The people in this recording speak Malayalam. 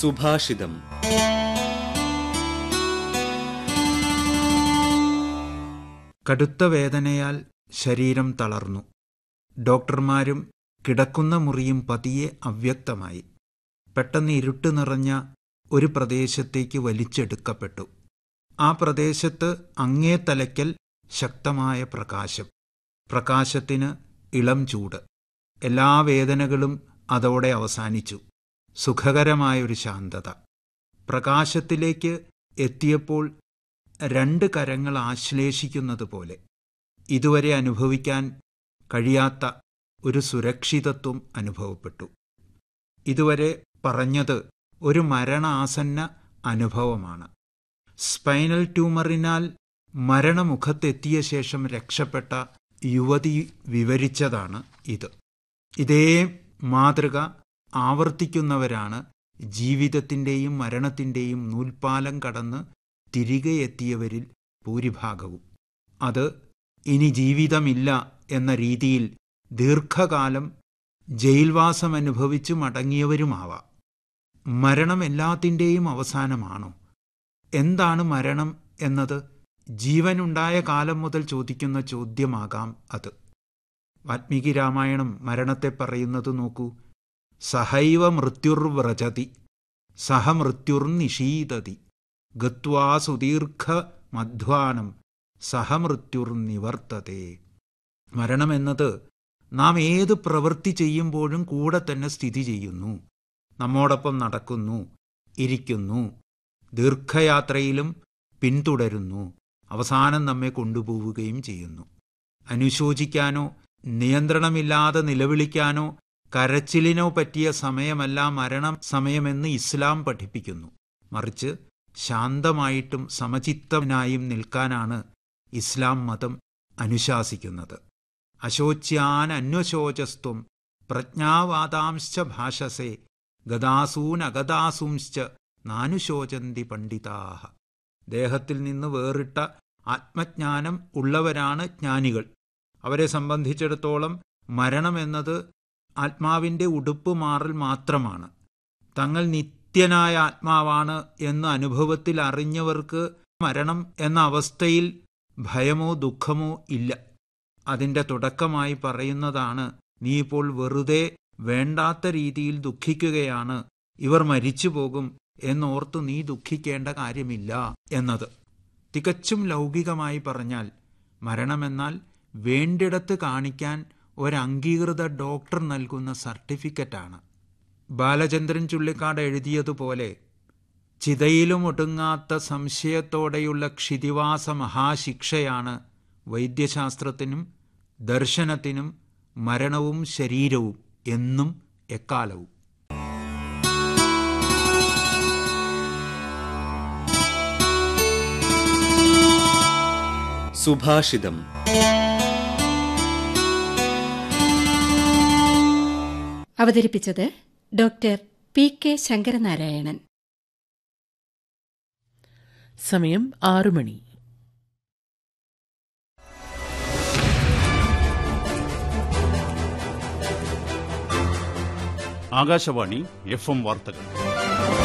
സുഭാഷിതം കടുത്ത വേദനയാൽ ശരീരം തളർന്നു ഡോക്ടർമാരും കിടക്കുന്ന മുറിയും പതിയെ അവ്യക്തമായി പെട്ടെന്ന് ഇരുട്ട് നിറഞ്ഞ ഒരു പ്രദേശത്തേക്ക് വലിച്ചെടുക്കപ്പെട്ടു ആ പ്രദേശത്ത് അങ്ങേ തലയ്ക്കൽ ശക്തമായ പ്രകാശം പ്രകാശത്തിന് ഇളം ചൂട് എല്ലാ വേദനകളും അതോടെ അവസാനിച്ചു സുഖകരമായൊരു ശാന്തത പ്രകാശത്തിലേക്ക് എത്തിയപ്പോൾ രണ്ട് കരങ്ങൾ ആശ്ലേഷിക്കുന്നത് പോലെ ഇതുവരെ അനുഭവിക്കാൻ കഴിയാത്ത ഒരു സുരക്ഷിതത്വം അനുഭവപ്പെട്ടു ഇതുവരെ പറഞ്ഞത് ഒരു മരണാസന്ന അനുഭവമാണ് സ്പൈനൽ ട്യൂമറിനാൽ മരണമുഖത്തെത്തിയ ശേഷം രക്ഷപ്പെട്ട യുവതി വിവരിച്ചതാണ് ഇത് ഇതേ മാതൃക ആവർത്തിക്കുന്നവരാണ് ജീവിതത്തിൻ്റെയും മരണത്തിൻ്റെയും നൂൽപ്പാലം കടന്ന് തിരികെ എത്തിയവരിൽ ഭൂരിഭാഗവും അത് ഇനി ജീവിതമില്ല എന്ന രീതിയിൽ ദീർഘകാലം ജയിൽവാസം അനുഭവിച്ചു മടങ്ങിയവരുമാവാം മരണം എല്ലാത്തിൻ്റെയും അവസാനമാണോ എന്താണ് മരണം എന്നത് ജീവനുണ്ടായ കാലം മുതൽ ചോദിക്കുന്ന ചോദ്യമാകാം അത് വാൽമീകി രാമായണം മരണത്തെ പറയുന്നത് നോക്കൂ സഹൈവ മൃത്യുർവ്രജതി സഹ മൃത്യുർനിഷീദതി ഗത്വാ സുദീർഘ മധ്വാനം സഹമൃത്യുർനിവർത്തതേ മരണമെന്നത് നാം ഏത് പ്രവൃത്തി ചെയ്യുമ്പോഴും കൂടെ തന്നെ സ്ഥിതി ചെയ്യുന്നു നമ്മോടൊപ്പം നടക്കുന്നു ഇരിക്കുന്നു ദീർഘയാത്രയിലും പിന്തുടരുന്നു അവസാനം നമ്മെ കൊണ്ടുപോവുകയും ചെയ്യുന്നു അനുശോചിക്കാനോ നിയന്ത്രണമില്ലാതെ നിലവിളിക്കാനോ കരച്ചിലിനോ പറ്റിയ സമയമല്ല മരണം സമയമെന്ന് ഇസ്ലാം പഠിപ്പിക്കുന്നു മറിച്ച് ശാന്തമായിട്ടും സമചിത്തനായും നിൽക്കാനാണ് ഇസ്ലാം മതം അനുശാസിക്കുന്നത് അശോച്യാൻ അന്വശോചസ്ത്വം പ്രജ്ഞാവാദാംശ്ച ഭാഷസേ ഗതാസൂനഗതാസൂംശ്ച നാനുശോചന്തി പണ്ഡിതാഹ ദേഹത്തിൽ നിന്ന് വേറിട്ട ആത്മജ്ഞാനം ഉള്ളവരാണ് ജ്ഞാനികൾ അവരെ സംബന്ധിച്ചിടത്തോളം മരണമെന്നത് ആത്മാവിൻ്റെ ഉടുപ്പ് മാറൽ മാത്രമാണ് തങ്ങൾ നിത്യനായ ആത്മാവാണ് എന്ന് അനുഭവത്തിൽ അറിഞ്ഞവർക്ക് മരണം എന്ന അവസ്ഥയിൽ ഭയമോ ദുഃഖമോ ഇല്ല അതിൻ്റെ തുടക്കമായി പറയുന്നതാണ് നീ ഇപ്പോൾ വെറുതെ വേണ്ടാത്ത രീതിയിൽ ദുഃഖിക്കുകയാണ് ഇവർ മരിച്ചു പോകും എന്നോർത്ത് നീ ദുഃഖിക്കേണ്ട കാര്യമില്ല എന്നത് തികച്ചും ലൗകികമായി പറഞ്ഞാൽ മരണമെന്നാൽ വേണ്ടിടത്ത് കാണിക്കാൻ ഒരംഗീകൃത ഡോക്ടർ നൽകുന്ന സർട്ടിഫിക്കറ്റാണ് ബാലചന്ദ്രൻ ചുള്ളിക്കാട് എഴുതിയതുപോലെ ചിതയിലും ഒടുങ്ങാത്ത സംശയത്തോടെയുള്ള ക്ഷിതിവാസ മഹാശിക്ഷയാണ് വൈദ്യശാസ്ത്രത്തിനും ദർശനത്തിനും മരണവും ശരീരവും എന്നും എക്കാലവും സുഭാഷിതം അവതരിപ്പിച്ചത് ഡോക്ടർ പി കെ ശങ്കരനാരായണൻ സമയം ആറു മണി ആകാശവാണി എഫ് എം വാർത്തകൾ